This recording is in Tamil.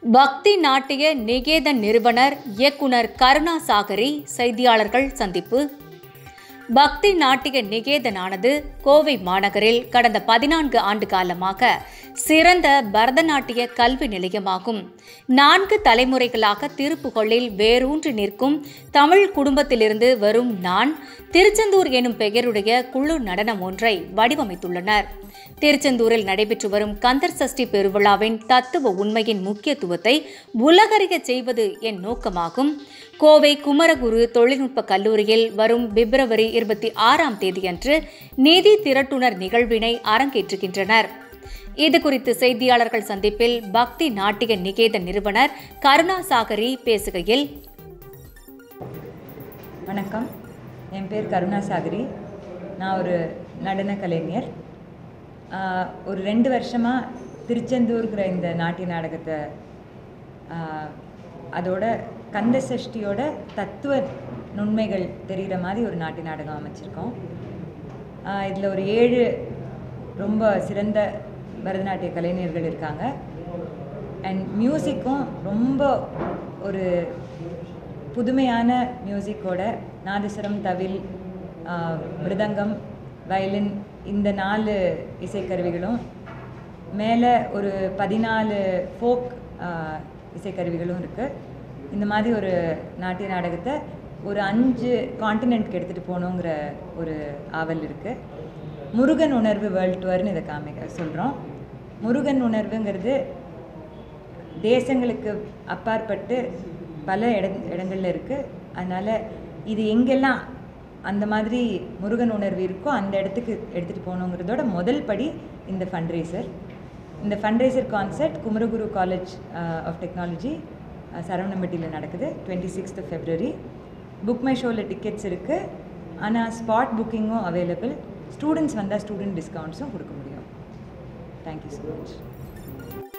பக்தி நாட்டிய நிகேதன் நிறுவனர் இயக்குனர் கருணா சாகரி செய்தியாளர்கள் சந்திப்பு பக்தி நாட்டிய நிகேதனானது கோவை மாநகரில் கடந்த பதினான்கு ஆண்டு காலமாக சிறந்த பரதநாட்டிய கல்வி நிலையமாகும் நான்கு தலைமுறைகளாக திருப்புகழில் வேரூன்றி நிற்கும் தமிழ் குடும்பத்திலிருந்து வரும் நான் திருச்செந்தூர் எனும் பெயருடைய குழு நடனம் ஒன்றை வடிவமைத்துள்ளனர் திருச்செந்தூரில் நடைபெற்று வரும் கந்தர் சஷ்டி பெருவிழாவின் தத்துவ உண்மையின் முக்கியத்துவத்தை உலகறிய செய்வது என் நோக்கமாகும் கோவை குமரகுரு தொழில்நுட்ப கல்லூரியில் வரும் பிப்ரவரி இருபத்தி ஆறாம் தேதியன்று நீதி திரட்டுனர் நிகழ்வினை அரங்கேற்றுகின்றனர் இது குறித்து செய்தியாளர்கள் சந்திப்பில் பக்தி நாட்டிய நிகேதன் நிறுவனர் கருணாசாகரி பேசுகையில் வணக்கம் என் பேர் கருணாசாகரி நான் ஒரு நடன கலைஞர் ஆஹ், ஒரு ரெண்டு வருஷமாக திருச்செந்தூர்ங்கிற இந்த நாட்டிய நாடகத்தை ஆஹ், அதோட கந்த சஷ்டியோட தத்துவ நுண்மைகள் தெரிகிற மாதிரி ஒரு நாட்டிய நாடகம் அமைச்சிருக்கோம் இதில் ஒரு ஏழு ரொம்ப சிறந்த பரதநாட்டிய கலைஞர்கள் இருக்காங்க அண்ட் மியூசிக்கும் ரொம்ப ஒரு புதுமையான மியூசிக்கோட நாதஸ்வரம் தவில் ஆஹ், மிருதங்கம் வயலின் இந்த நாலு இசைக்கருவிகளும் மேலே ஒரு பதினாலு ஃபோக் இசைக்கருவிகளும் இருக்குது இந்த மாதிரி ஒரு நாட்டிய நாடகத்தை ஒரு அஞ்சு காண்டினென்ட்க்கு எடுத்துகிட்டு போகணுங்கிற ஒரு ஆவல் இருக்குது முருகன் உணர்வு வேர்ல்ட் டூர்னு இதை காமிக்க சொல்கிறோம் முருகன் உணர்வுங்கிறது தேசங்களுக்கு அப்பாற்பட்டு பல இட இடங்கள்ல இருக்குது அதனால் இது எங்கெல்லாம் அந்த மாதிரி முருகன் உணர்வு இருக்கோ அந்த இடத்துக்கு எடுத்துகிட்டு போகணுங்கிறதோட முதல் படி இந்த ஃபண்ட்ரேசர் இந்த fundraiser concert Kumaraguru college of technology சரவணம்பட்டியில் நடக்குது twenty sixth February book my ஷோவில் டிக்கெட்ஸ் இருக்குது ஆனால் ஸ்பாட் புக்கிங்கும் அவைலபிள் ஸ்டூடெண்ட்ஸ் வந்தால் ஸ்டூடெண்ட் டிஸ்கவுண்ட்ஸும் கொடுக்க முடியும் தேங்க்யூ ஸோ மச்